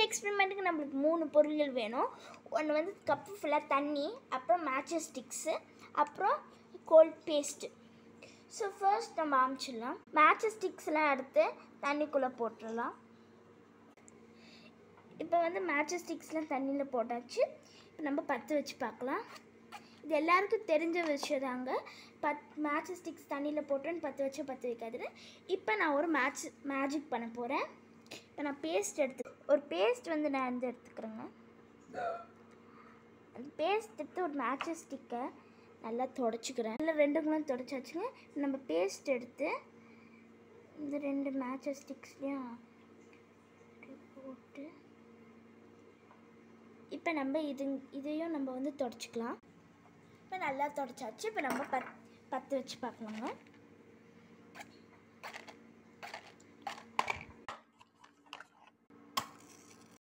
எக்ஸ்பெரிமெண்ட்டுக்கு நம்மளுக்கு மூணு பொருள்கள் வேணும் ஒன்று வந்து கப்பு ஃபுல்லாக தண்ணி அப்புறம் மேட்சஸ் ஸ்டிக்ஸு அப்புறம் கோல்ட் பேஸ்ட்டு ஸோ ஃபர்ஸ்ட் நம்ம ஆரம்பிச்சிடலாம் மேட்சஸ் ஸ்டிக்ஸ்லாம் எடுத்து தண்ணிக்குள்ளே போட்டுடலாம் இப்போ வந்து மேட்சஸ் ஸ்டிக்ஸ்லாம் தண்ணியில் போட்டாச்சு இப்போ நம்ம பற்ற வச்சு பார்க்கலாம் இது எல்லாருக்கும் தெரிஞ்ச விஷயம் தாங்க பத் மேட்ச் ஸ்டிக்ஸ் தண்ணியில் போட்டோன்னு பற்ற வச்சு பற்ற வைக்காதுன்னு இப்போ நான் ஒரு மேட்ச் மேஜிக் பண்ண போகிறேன் இப்போ நான் பேஸ்ட் எடுத்து ஒரு பேஸ்ட் வந்து நான் வந்து எடுத்துக்கிறேங்க அந்த பேஸ்ட் எடுத்து ஒரு மேட்சஸ் ஸ்டிக்கை நல்லா தொடச்சிக்கிறேன் இல்லை ரெண்டு குணம் தொடச்சாச்சுங்க நம்ம பேஸ்ட் எடுத்து இந்த ரெண்டு மேட்சஸ் ஸ்டிக்ஸ்லேயும் போட்டு இப்போ நம்ம இது இதையும் நம்ம வந்து தொடச்சிக்கலாம் இப்போ நல்லா தொடச்சாச்சு இப்போ நம்ம பத் பற்ற வச்சு பார்க்கலாங்க